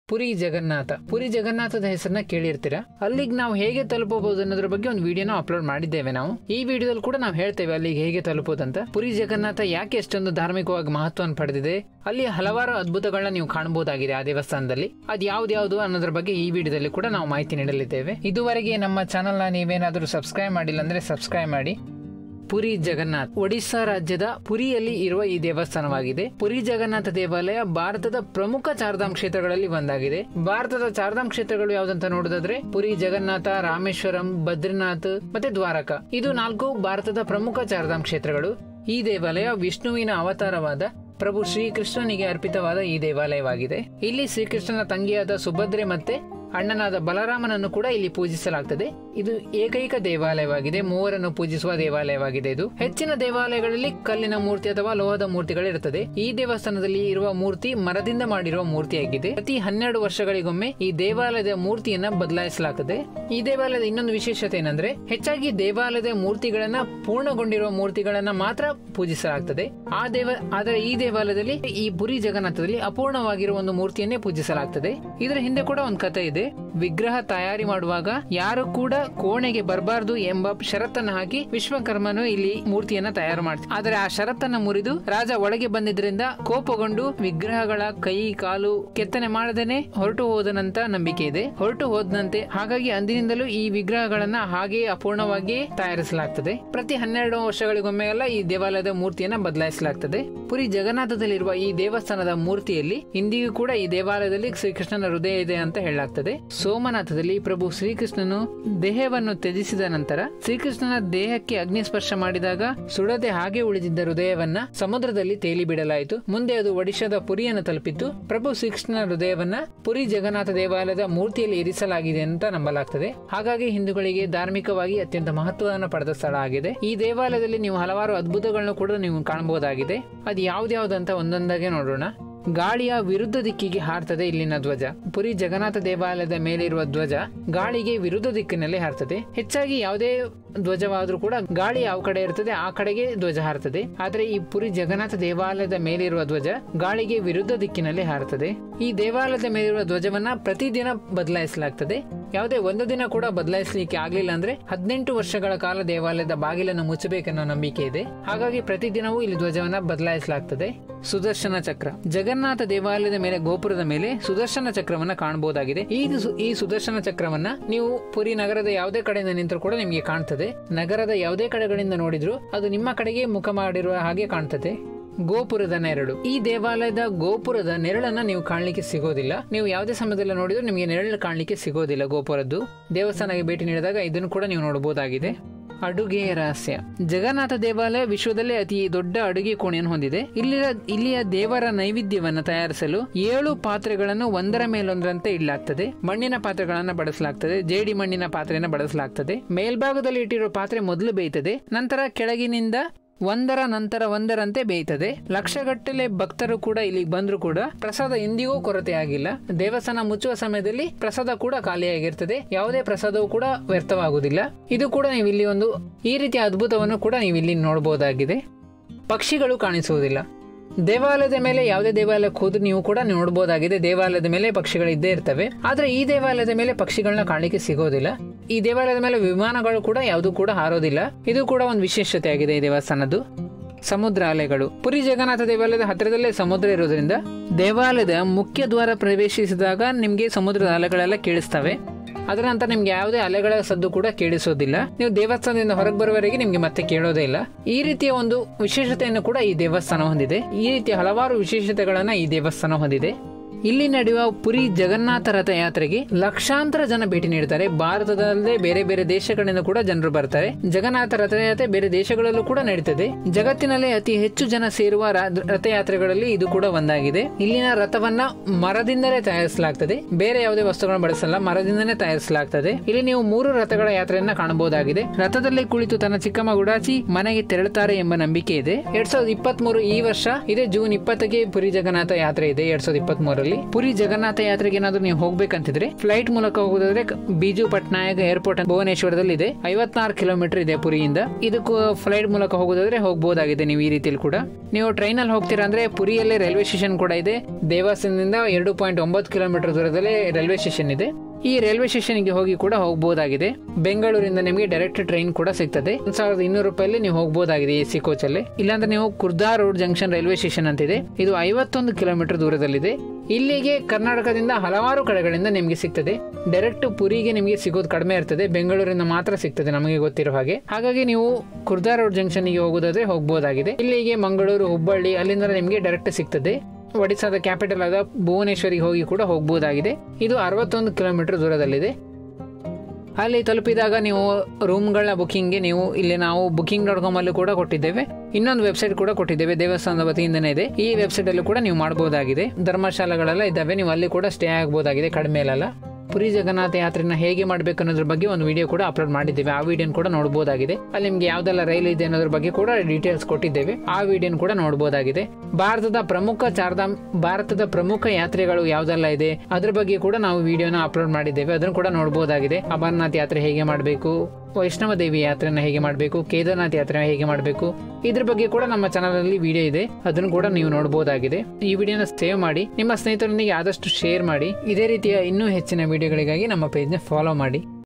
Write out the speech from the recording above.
ಪುರಿ ಜಗನ್ನಾಥ ಪುರಿ ಜಗನ್ನಾಥದ ಹೆಸರನ್ನ ಕೇಳಿರ್ತೀರಾ ಅಲ್ಲಿಗೆ ನಾವು ಹೇಗೆ ತಲುಪಬಹುದು ಅನ್ನೋದ್ರ ಬಗ್ಗೆ ಒಂದು ವಿಡಿಯೋನ ಅಪ್ಲೋಡ್ ಮಾಡಿದ್ದೇವೆ ನಾವು ಈ ವಿಡಿಯೋದಲ್ಲಿ ಕೂಡ ನಾವು ಹೇಳ್ತೇವೆ ಅಲ್ಲಿಗೆ ಹೇಗೆ ತಲುಪೋದಂತ ಪುರಿ ಜಗನ್ನಾಥ ಯಾಕೆ ಎಷ್ಟೊಂದು ಧಾರ್ಮಿಕವಾಗಿ ಮಹತ್ವವನ್ನು ಪಡೆದಿದೆ ಅಲ್ಲಿ ಹಲವಾರು ಅದ್ಭುತಗಳನ್ನ ನೀವು ಕಾಣಬಹುದಾಗಿದೆ ಆ ದೇವಸ್ಥಾನದಲ್ಲಿ ಅದ್ ಯಾವ್ದು ಅನ್ನೋದ್ರ ಬಗ್ಗೆ ಈ ವಿಡಿಯೋದಲ್ಲಿ ಕೂಡ ನಾವು ಮಾಹಿತಿ ನೀಡಲಿದ್ದೇವೆ ಇದುವರೆಗೆ ನಮ್ಮ ಚಾನೆಲ್ನ ನೀವೇನಾದರೂ ಸಬ್ಸ್ಕ್ರೈಬ್ ಮಾಡಿಲ್ಲ ಅಂದ್ರೆ ಸಬ್ಸ್ಕ್ರೈಬ್ ಮಾಡಿ ಪುರಿ ಜಗನ್ನಾಥ್ ಒಡಿಶಾ ರಾಜ್ಯದ ಪುರಿಯಲ್ಲಿ ಇರುವ ಈ ದೇವಸ್ಥಾನವಾಗಿದೆ ಪುರಿ ಜಗನ್ನಾಥ ದೇವಾಲಯ ಭಾರತದ ಪ್ರಮುಖ ಚಾರ್ಧಾಮ್ ಕ್ಷೇತ್ರಗಳಲ್ಲಿ ಒಂದಾಗಿದೆ ಭಾರತದ ಚಾರ್ಧಾಮ್ ಕ್ಷೇತ್ರಗಳು ಯಾವ್ದಂತ ನೋಡೋದಾದ್ರೆ ಪುರಿ ಜಗನ್ನಾಥ ರಾಮೇಶ್ವರಂ ಬದ್ರಿನಾಥ್ ಮತ್ತೆ ದ್ವಾರಕ ಇದು ನಾಲ್ಕು ಭಾರತದ ಪ್ರಮುಖ ಚಾರ್ಧಾಮ್ ಕ್ಷೇತ್ರಗಳು ಈ ದೇವಾಲಯ ವಿಷ್ಣುವಿನ ಅವತಾರವಾದ ಪ್ರಭು ಶ್ರೀಕೃಷ್ಣನಿಗೆ ಅರ್ಪಿತವಾದ ಈ ದೇವಾಲಯವಾಗಿದೆ ಇಲ್ಲಿ ಶ್ರೀಕೃಷ್ಣನ ತಂಗಿಯಾದ ಸುಭದ್ರೆ ಮತ್ತೆ ಅಣ್ಣನಾದ ಬಲರಾಮನನ್ನು ಕೂಡ ಇಲ್ಲಿ ಪೂಜಿಸಲಾಗ್ತದೆ ಇದು ಏಕೈಕ ದೇವಾಲಯವಾಗಿದೆ ಮೂವರನ್ನು ಪೂಜಿಸುವ ದೇವಾಲಯವಾಗಿದೆ ಇದು ಹೆಚ್ಚಿನ ದೇವಾಲಯಗಳಲ್ಲಿ ಕಲ್ಲಿನ ಮೂರ್ತಿ ಅಥವಾ ಲೋಹದ ಮೂರ್ತಿಗಳಿರುತ್ತದೆ ಈ ದೇವಸ್ಥಾನದಲ್ಲಿ ಇರುವ ಮೂರ್ತಿ ಮರದಿಂದ ಮಾಡಿರುವ ಮೂರ್ತಿಯಾಗಿದೆ ಪ್ರತಿ ಹನ್ನೆರಡು ವರ್ಷಗಳಿಗೊಮ್ಮೆ ಈ ದೇವಾಲಯದ ಮೂರ್ತಿಯನ್ನ ಬದಲಾಯಿಸಲಾಗುತ್ತದೆ ಈ ದೇವಾಲಯದ ಇನ್ನೊಂದು ವಿಶೇಷತೆ ಏನಂದ್ರೆ ಹೆಚ್ಚಾಗಿ ದೇವಾಲಯದ ಮೂರ್ತಿಗಳನ್ನ ಪೂರ್ಣಗೊಂಡಿರುವ ಮೂರ್ತಿಗಳನ್ನ ಮಾತ್ರ ಪೂಜಿಸಲಾಗ್ತದೆ ಆ ದೇವ ಆದರೆ ಈ ದೇವಾಲಯದಲ್ಲಿ ಈ ಪುರಿ ಜಗನ್ನಾಥದಲ್ಲಿ ಅಪೂರ್ಣವಾಗಿರುವ ಒಂದು ಮೂರ್ತಿಯನ್ನೇ ಪೂಜಿಸಲಾಗ್ತದೆ ಇದರ ಹಿಂದೆ ಕೂಡ ಒಂದು ಕಥೆ ಇದೆ ವಿಗ್ರಹ ತಯಾರಿ ಮಾಡುವಾಗ ಯಾರು ಕೂಡ ಕೋಣೆಗೆ ಬರಬಾರದು ಎಂಬ ಷರತ್ತನ್ನು ಹಾಕಿ ವಿಶ್ವಕರ್ಮನು ಇಲ್ಲಿ ಮೂರ್ತಿಯನ್ನ ತಯಾರು ಮಾಡ್ತಾರೆ ಆದರೆ ಆ ಷರತ್ತನ್ನ ಮುರಿದು ರಾಜ ಒಳಗೆ ಬಂದಿದ್ರಿಂದ ಕೋಪಗೊಂಡು ವಿಗ್ರಹಗಳ ಕೈ ಕಾಲು ಕೆತ್ತನೆ ಮಾಡದೇನೆ ಹೊರಟು ಹೋದನಂತ ನಂಬಿಕೆ ಇದೆ ಹೊರಟು ಹೋದಂತೆ ಹಾಗಾಗಿ ಅಂದಿನಿಂದಲೂ ಈ ವಿಗ್ರಹಗಳನ್ನ ಹಾಗೆ ಅಪೂರ್ಣವಾಗಿ ತಯಾರಿಸಲಾಗ್ತದೆ ಪ್ರತಿ ಹನ್ನೆರಡು ವರ್ಷಗಳಿಗೊಮ್ಮೆ ಎಲ್ಲ ಈ ದೇವಾಲಯದ ಮೂರ್ತಿಯನ್ನ ಬದಲಾಯಿಸಲಾಗ್ತದೆ ಪುರಿ ಜಗನ್ನಾಥದಲ್ಲಿರುವ ಈ ದೇವಸ್ಥಾನದ ಮೂರ್ತಿಯಲ್ಲಿ ಇಂದಿಗೂ ಕೂಡ ಈ ದೇವಾಲಯದಲ್ಲಿ ಶ್ರೀಕೃಷ್ಣನ ಹೃದಯ ಇದೆ ಅಂತ ಹೇಳಲಾಗ್ತದೆ ಸೋಮನಾಥದಲ್ಲಿ ಪ್ರಭು ಶ್ರೀಕೃಷ್ಣನು ದೇಹವನ್ನು ತ್ಯಜಿಸಿದ ನಂತರ ಶ್ರೀಕೃಷ್ಣನ ದೇಹಕ್ಕೆ ಅಗ್ನಿ ಸ್ಪರ್ಶ ಮಾಡಿದಾಗ ಸುಡದೆ ಹಾಗೆ ಉಳಿದಿದ್ದ ಹೃದಯವನ್ನ ಸಮುದ್ರದಲ್ಲಿ ತೇಲಿ ಬಿಡಲಾಯಿತು ಮುಂದೆ ಅದು ಒಡಿಶಾದ ಪುರಿಯನ್ನು ತಲುಪಿತ್ತು ಪ್ರಭು ಶ್ರೀಕೃಷ್ಣನ ಹೃದಯವನ್ನ ಪುರಿ ಜಗನ್ನಾಥ ದೇವಾಲಯದ ಮೂರ್ತಿಯಲ್ಲಿ ಇರಿಸಲಾಗಿದೆ ಅಂತ ನಂಬಲಾಗ್ತದೆ ಹಾಗಾಗಿ ಹಿಂದೂಗಳಿಗೆ ಧಾರ್ಮಿಕವಾಗಿ ಅತ್ಯಂತ ಮಹತ್ವವನ್ನು ಪಡೆದ ಸ್ಥಳ ಆಗಿದೆ ಈ ದೇವಾಲಯದಲ್ಲಿ ನೀವು ಹಲವಾರು ಅದ್ಭುತಗಳನ್ನು ಕೂಡ ನೀವು ಕಾಣಬಹುದಾಗಿದೆ ಅದು ಯಾವ್ದ್ಯಾವ್ದಂತ ಒಂದೊಂದಾಗೆ ನೋಡೋಣ ಗಾಳಿಯ ವಿರುದ್ಧ ದಿಕ್ಕಿಗೆ ಹಾರ್ತದೆ ಇಲ್ಲಿನ ಧ್ವಜ ಪುರಿ ಜಗನ್ನಾಥ ದೇವಾಲಯದ ಮೇಲಿರುವ ಧ್ವಜ ಗಾಳಿಗೆ ವಿರುದ್ಧ ದಿಕ್ಕಿನಲ್ಲಿ ಹಾರ್ತದೆ ಹೆಚ್ಚಾಗಿ ಯಾವುದೇ ಧ್ವಜವಾದ್ರೂ ಕೂಡ ಗಾಳಿ ಯಾವ ಕಡೆ ಇರ್ತದೆ ಆ ಕಡೆಗೆ ಧ್ವಜ ಹಾರ್ತದೆ ಆದ್ರೆ ಈ ಪುರಿ ಜಗನ್ನಾಥ ದೇವಾಲಯದ ಮೇಲಿರುವ ಧ್ವಜ ಗಾಳಿಗೆ ವಿರುದ್ಧ ದಿಕ್ಕಿನಲ್ಲಿ ಹಾರ್ತದೆ ಈ ದೇವಾಲಯದ ಮೇಲಿರುವ ಧ್ವಜವನ್ನ ಪ್ರತಿದಿನ ಬದಲಾಯಿಸಲಾಗ್ತದೆ ಯಾವುದೇ ಒಂದು ದಿನ ಕೂಡ ಬದಲಾಯಿಸಲಿಕ್ಕೆ ಆಗ್ಲಿಲ್ಲ ಅಂದ್ರೆ ಹದಿನೆಂಟು ವರ್ಷಗಳ ಕಾಲ ದೇವಾಲಯದ ಬಾಗಿಲನ್ನು ಮುಚ್ಚಬೇಕೆನ್ನೋ ನಂಬಿಕೆ ಇದೆ ಹಾಗಾಗಿ ಪ್ರತಿದಿನವೂ ಇಲ್ಲಿ ಧ್ವಜವನ್ನ ಬದಲಾಯಿಸಲಾಗ್ತದೆ ಸುದರ್ಶನ ಚಕ್ರ ಜಗನ್ನಾಥ ದೇವಾಲಯದ ಮೇಲೆ ಗೋಪುರದ ಮೇಲೆ ಸುದರ್ಶನ ಚಕ್ರವನ್ನ ಕಾಣಬಹುದಾಗಿದೆ ಈ ಸು- ಈ ಸುದರ್ಶನ ಚಕ್ರವನ್ನ ನೀವು ಪುರಿ ನಗರದ ಯಾವುದೇ ಕಡೆಯಿಂದ ನಿಂತರೂ ಕೂಡ ನಿಮಗೆ ಕಾಣ್ತದೆ ನಗರದ ಯಾವುದೇ ಕಡೆಗಳಿಂದ ನೋಡಿದ್ರು ಅದು ನಿಮ್ಮ ಕಡೆಗೆ ಮುಖ ಮಾಡಿರುವ ಹಾಗೆ ಕಾಣ್ತದೆ ಗೋಪುರದ ನೆರಳು ಈ ದೇವಾಲಯದ ಗೋಪುರದ ನೆರಳನ್ನ ನೀವು ಕಾಣಲಿಕ್ಕೆ ಸಿಗೋದಿಲ್ಲ ನೀವು ಯಾವುದೇ ಸಮಯದಲ್ಲಿ ನೋಡಿದ್ರು ನಿಮಗೆ ನೆರಳು ಕಾಣಲಿಕ್ಕೆ ಸಿಗೋದಿಲ್ಲ ಗೋಪುರದ್ದು ದೇವಸ್ಥಾನಕ್ಕೆ ಭೇಟಿ ನೀಡಿದಾಗ ಇದನ್ನು ಕೂಡ ನೀವು ನೋಡಬಹುದಾಗಿದೆ ಅಡುಗೆಯ ರಹಸ್ಯ ಜಗನ್ನಾಥ ದೇವಾಲಯ ವಿಶ್ವದಲ್ಲೇ ಅತಿ ದೊಡ್ಡ ಅಡುಗೆ ಕೋಣೆಯನ್ನು ಹೊಂದಿದೆ ಇಲ್ಲಿಯ ಇಲ್ಲಿಯ ದೇವರ ನೈವೇದ್ಯವನ್ನು ತಯಾರಿಸಲು ಏಳು ಪಾತ್ರೆಗಳನ್ನು ಒಂದರ ಮೇಲೊಂದರಂತೆ ಇಡಲಾಗ್ತದೆ ಮಣ್ಣಿನ ಪಾತ್ರೆಗಳನ್ನು ಬಳಸಲಾಗ್ತದೆ ಜೇಡಿ ಮಣ್ಣಿನ ಪಾತ್ರೆಯನ್ನು ಬಳಸಲಾಗ್ತದೆ ಮೇಲ್ಭಾಗದಲ್ಲಿ ಇಟ್ಟಿರುವ ಪಾತ್ರೆ ಮೊದಲು ಬೇಯ್ತದೆ ನಂತರ ಕೆಳಗಿನಿಂದ ಒಂದರ ನಂತರ ಒಂದರಂತೆ ಬೇಯ್ತದೆ ಲಕ್ಷಗಟ್ಟಲೆ ಭಕ್ತರು ಕೂಡ ಇಲ್ಲಿಗೆ ಬಂದ್ರು ಕೂಡ ಪ್ರಸಾದ ಎಂದಿಗೂ ಕೊರತೆ ಆಗಿಲ್ಲ ದೇವಸ್ಥಾನ ಮುಚ್ಚುವ ಸಮಯದಲ್ಲಿ ಪ್ರಸಾದ ಕೂಡ ಖಾಲಿಯಾಗಿರ್ತದೆ ಯಾವುದೇ ಪ್ರಸಾದವೂ ಕೂಡ ವ್ಯರ್ಥವಾಗುವುದಿಲ್ಲ ಇದು ಕೂಡ ನೀವು ಇಲ್ಲಿ ಒಂದು ಈ ರೀತಿಯ ಅದ್ಭುತವನ್ನು ಕೂಡ ನೀವು ಇಲ್ಲಿ ನೋಡಬಹುದಾಗಿದೆ ಪಕ್ಷಿಗಳು ಕಾಣಿಸುವುದಿಲ್ಲ ದೇವಾಲಯದ ಮೇಲೆ ಯಾವುದೇ ದೇವಾಲಯಕ್ಕೆ ಹೋದ್ರೂ ನೀವು ಕೂಡ ನೋಡಬಹುದಾಗಿದೆ ದೇವಾಲಯದ ಮೇಲೆ ಪಕ್ಷಿಗಳು ಇದ್ದೇ ಇರ್ತವೆ ಆದ್ರೆ ಈ ದೇವಾಲಯದ ಮೇಲೆ ಪಕ್ಷಿಗಳನ್ನ ಕಾಣಲಿಕ್ಕೆ ಸಿಗೋದಿಲ್ಲ ಈ ದೇವಾಲಯದ ಮೇಲೆ ವಿಮಾನಗಳು ಕೂಡ ಯಾವುದು ಕೂಡ ಹಾರೋದಿಲ್ಲ ಇದು ಕೂಡ ಒಂದು ವಿಶೇಷತೆ ಆಗಿದೆ ಈ ದೇವಸ್ಥಾನದ್ದು ಸಮುದ್ರ ಅಲೆಗಳು ಪುರಿ ಜಗನ್ನಾಥ ದೇವಾಲಯದ ಹತ್ತಿರದಲ್ಲೇ ಸಮುದ್ರ ಇರೋದ್ರಿಂದ ದೇವಾಲಯದ ಮುಖ್ಯ ದ್ವಾರ ಪ್ರವೇಶಿಸಿದಾಗ ನಿಮ್ಗೆ ಸಮುದ್ರದ ಅಲೆಗಳೆಲ್ಲ ಕೇಳಿಸ್ತವೆ ಅದರ ನಂತರ ನಿಮ್ಗೆ ಯಾವುದೇ ಅಲೆಗಳ ಸದ್ದು ಕೂಡ ಕೇಳಿಸೋದಿಲ್ಲ ನೀವು ದೇವಸ್ಥಾನದಿಂದ ಹೊರಗೆ ಬರುವವರೆಗೆ ನಿಮ್ಗೆ ಮತ್ತೆ ಕೇಳೋದೇ ಇಲ್ಲ ಈ ರೀತಿಯ ಒಂದು ವಿಶೇಷತೆಯನ್ನು ಕೂಡ ಈ ದೇವಸ್ಥಾನ ಹೊಂದಿದೆ ಈ ರೀತಿಯ ಹಲವಾರು ವಿಶೇಷತೆಗಳನ್ನ ಈ ದೇವಸ್ಥಾನ ಹೊಂದಿದೆ ಇಲ್ಲಿ ನಡೆಯುವ ಪುರಿ ಜಗನ್ನಾಥ ರಥ ಯಾತ್ರೆಗೆ ಲಕ್ಷಾಂತರ ಜನ ಭೇಟಿ ನೀಡ್ತಾರೆ ಭಾರತದಲ್ಲದೆ ಬೇರೆ ಬೇರೆ ದೇಶಗಳಿಂದ ಕೂಡ ಜನರು ಬರ್ತಾರೆ ಜಗನ್ನಾಥ ರಥಯಾತ್ರೆ ಬೇರೆ ದೇಶಗಳಲ್ಲೂ ಕೂಡ ನಡೀತದೆ ಜಗತ್ತಿನಲ್ಲೇ ಅತಿ ಹೆಚ್ಚು ಜನ ಸೇರುವ ರಾ- ರಥಯಾತ್ರೆಗಳಲ್ಲಿ ಇದು ಕೂಡ ಒಂದಾಗಿದೆ ಇಲ್ಲಿನ ರಥವನ್ನ ಮರದಿಂದಲೇ ತಯಾರಿಸಲಾಗ್ತದೆ ಬೇರೆ ಯಾವುದೇ ವಸ್ತುಗಳನ್ನು ಬಳಸಲ್ಲ ಮರದಿಂದಲೇ ತಯಾರಿಸಲಾಗ್ತದೆ ಇಲ್ಲಿ ನೀವು ಮೂರು ರಥಗಳ ಯಾತ್ರೆಯನ್ನ ಕಾಣಬಹುದಾಗಿದೆ ರಥದಲ್ಲಿ ಕುಳಿತು ತನ್ನ ಚಿಕ್ಕಮ್ಮ ಗುಡಾಚಿ ಮನೆಗೆ ತೆರಳುತ್ತಾರೆ ಎಂಬ ನಂಬಿಕೆ ಇದೆ ಎರಡ್ ಸಾವಿರದ ಇಪ್ಪತ್ತ್ ಮೂರು ಈ ವರ್ಷ ಇದೇ ಜೂನ್ ಇಪ್ಪತ್ತಕ್ಕೆ ಪುರಿ ಜಗನ್ನಾಥ ಯಾತ್ರೆ ಇದೆ ಎರಡ್ ಸಾವಿರದ ಇಪ್ಪತ್ತ್ ಮೂರರಲ್ಲಿ ಆಗಲಿ ಪುರಿ ಜಗನ್ನಾಥ ಯಾತ್ರೆಗೆ ಏನಾದ್ರು ನೀವು ಹೋಗ್ಬೇಕಂತಿದ್ರೆ ಫ್ಲೈಟ್ ಮೂಲಕ ಹೋಗೋದಾದ್ರೆ ಕ- ಬಿಜು ಪಟ್ನಾಯಕ್ ಏರ್ಪೋರ್ಟ್ ಭುವನೇಶ್ವರದಲ್ಲಿ ಇದೆ ಐವತ್ತಾರು ಕಿಲೋಮೀಟರ್ ಇದೆ ಪುರಿಯಿಂದ ಇದಕ್ಕೂ ಫ್ಲೈಟ್ ಮೂಲಕ ಹೋಗೋದಾದ್ರೆ ಹೋಗ್ಬೋದಾಗಿದೆ ನೀವು ಈ ರೀತಿಯಲ್ಲಿ ಕೂಡ ನೀವು ಟ್ರೈನ್ ಅಲ್ಲಿ ಹೋಗ್ತೀರಾ ಅಂದ್ರೆ ಪುರಿಯಲ್ಲೇ ರೈಲ್ವೆ ಸ್ಟೇಷನ್ ಕೂಡ ಇದೆ ದೇವಸ್ಥಾನದಿಂದ ಎರಡು ಪಾಯಿಂಟ್ ಒಂಬತ್ತು ಕಿಲೋಮೀಟರ್ ದೂರದಲ್ಲೇ ರೈಲ್ವೆ ಸ್ಟೇಷನ್ ಇದೆ ಈ ರೈಲ್ವೆ ಸ್ಟೇಷನ್ಗೆ ಹೋಗಿ ಕೂಡ ಹೋಗ್ಬೋದಾಗಿದೆ ಬೆಂಗಳೂರಿಂದ ನಿಮಗೆ ಡೈರೆಕ್ಟ್ ಟ್ರೈನ್ ಕೂಡ ಸಿಗ್ತದೆ ಒಂದ್ ಸಾವಿರದ ಇನ್ನೂರು ರೂಪಾಯಲ್ಲಿ ನೀವು ಹೋಗ್ಬೋದಾಗಿದೆ ಎ ಸಿ ಕೋಚ್ ಅಲ್ಲಿ ಇಲ್ಲಾಂದ್ರೆ ನೀವು Khurda road junction railway station ಅಂತಿದೆ ಇದು ಐವತ್ತೊಂದು ಕಿಲೋಮೀಟರ್ ದೂರದಲ್ಲಿದೆ ಇಲ್ಲಿಗೆ ಕರ್ನಾಟಕದಿಂದ ಹಲವಾರು ಕಡೆಗಳಿಂದ ನಿಮಗೆ ಸಿಗ್ತದೆ ಡೈರೆಕ್ಟ್ ಪುರಿಗೆ ನಿಮಗೆ ಸಿಗೋದು ಕಡಿಮೆ ಇರ್ತದೆ ಬೆಂಗಳೂರಿಂದ ಮಾತ್ರ ಸಿಗ್ತದೆ ನಮಗೆ ಗೊತ್ತಿರೋ ಹಾಗೆ ಹಾಗಾಗಿ ನೀವು ಕುರ್ದಾ ರೋಡ್ ಜಂಕ್ಷನ್ ಗೆ ಹೋಗೋದಾದ್ರೆ ಹೋಗ್ಬೋದಾಗಿದೆ ಇಲ್ಲಿಗೆ ಮಂಗಳೂರು ಹುಬ್ಬಳ್ಳಿ ಅಲ್ಲಿಂದ ನಿಮಗೆ ಡೈರೆಕ್ಟ್ ಸಿಗ್ತದೆ ಒಡಿಸಾದ ಕ್ಯಾಪಿಟಲ್ ಆದ ಭುವನೇಶ್ವರಿಗೆ ಹೋಗಿ ಕೂಡ ಹೋಗ್ಬೋದಾಗಿದೆ ಇದು ಅರವತ್ತೊಂದು ಕಿಲೋಮೀಟರ್ ದೂರದಲ್ಲಿದೆ ಅಲ್ಲಿ ತಲುಪಿದಾಗ ನೀವು ರೂಮ್ಗಳ ಬುಕಿಂಗ್ಗೆ ನೀವು ಇಲ್ಲಿ ನಾವು ಬುಕಿಂಗ್ ಡಾಟ್ ಕಾಮ್ ಅಲ್ಲೂ ಕೂಡ ಕೊಟ್ಟಿದ್ದೇವೆ ಇನ್ನೊಂದು ವೆಬ್ಸೈಟ್ ಕೂಡ ಕೊಟ್ಟಿದ್ದೇವೆ ದೇವಸ್ಥಾನದ ವತಿಯಿಂದನೇ ಇದೆ ಈ ವೆಬ್ಸೈಟ್ ಅಲ್ಲೂ ಕೂಡ ನೀವು ಮಾಡಬಹುದಾಗಿದೆ ಧರ್ಮಶಾಲೆಗಳೆಲ್ಲ ಇದ್ದಾವೆ ನೀವು ಅಲ್ಲಿ ಕೂಡ ಸ್ಟೇ ಆಗಬಹುದಾಗಿದೆ ಕಡಿಮೆ ಅಲ್ಲ ಪುರಿ ಜಗನ್ನಾಥ ಯಾತ್ರೆನ ಹೇಗೆ ಮಾಡಬೇಕು ಅನ್ನೋದ್ರ ಬಗ್ಗೆ ಒಂದು ವಿಡಿಯೋ ಕೂಡ ಅಪ್ಲೋಡ್ ಮಾಡಿದ್ದೇವೆ ಆ ವಿಡಿಯೋನ ಕೂಡ ನೋಡಬಹುದಾಗಿದೆ ಅಲ್ಲಿ ನಿಮ್ಗೆ ಯಾವ್ದೆಲ್ಲ ರೈಲ್ ಇದೆ ಅನ್ನೋದ್ರ ಬಗ್ಗೆ ಕೂಡ ಡೀಟೇಲ್ಸ್ ಕೊಟ್ಟಿದ್ದೇವೆ ಆ ವಿಡಿಯೋನ ಕೂಡ ನೋಡಬಹುದಾಗಿದೆ ಭಾರತದ ಪ್ರಮುಖ ಚಾರ್ಧಾಮ್ ಭಾರತದ ಪ್ರಮುಖ ಯಾತ್ರೆಗಳು ಯಾವ್ದೆಲ್ಲ ಇದೆ ಅದ್ರ ಬಗ್ಗೆ ಕೂಡ ನಾವು ವಿಡಿಯೋನ ಅಪ್ಲೋಡ್ ಮಾಡಿದ್ದೇವೆ ಅದನ್ನು ಕೂಡ ನೋಡಬಹುದಾಗಿದೆ ಅಮರನಾಥ್ ಯಾತ್ರೆ ಹೇಗೆ ಮಾಡಬೇಕು ವೈಷ್ಣವ ದೇವಿ ಯಾತ್ರೆನ ಹೇಗೆ ಮಾಡಬೇಕು ಕೇದಾರ್ನಾಥ್ ಯಾತ್ರೆ ಹೇಗೆ ಮಾಡಬೇಕು ಇದ್ರ ಬಗ್ಗೆ ಕೂಡ ನಮ್ಮ ಚಾನಲ್ ಅಲ್ಲಿ ವಿಡಿಯೋ ಇದೆ ಅದನ್ನು ಕೂಡ ನೀವು ನೋಡಬಹುದಾಗಿದೆ ಈ ವಿಡಿಯೋನ ಸೇವ್ ಮಾಡಿ ನಿಮ್ಮ ಸ್ನೇಹಿತರೊಂದಿಗೆ ಆದಷ್ಟು ಶೇರ್ ಮಾಡಿ ಇದೇ ರೀತಿಯ ಇನ್ನೂ ಹೆಚ್ಚಿನ ವಿಡಿಯೋಗಳಿಗಾಗಿ ನಮ್ಮ ಪೇಜ್ನ ಫಾಲೋ ಮಾಡಿ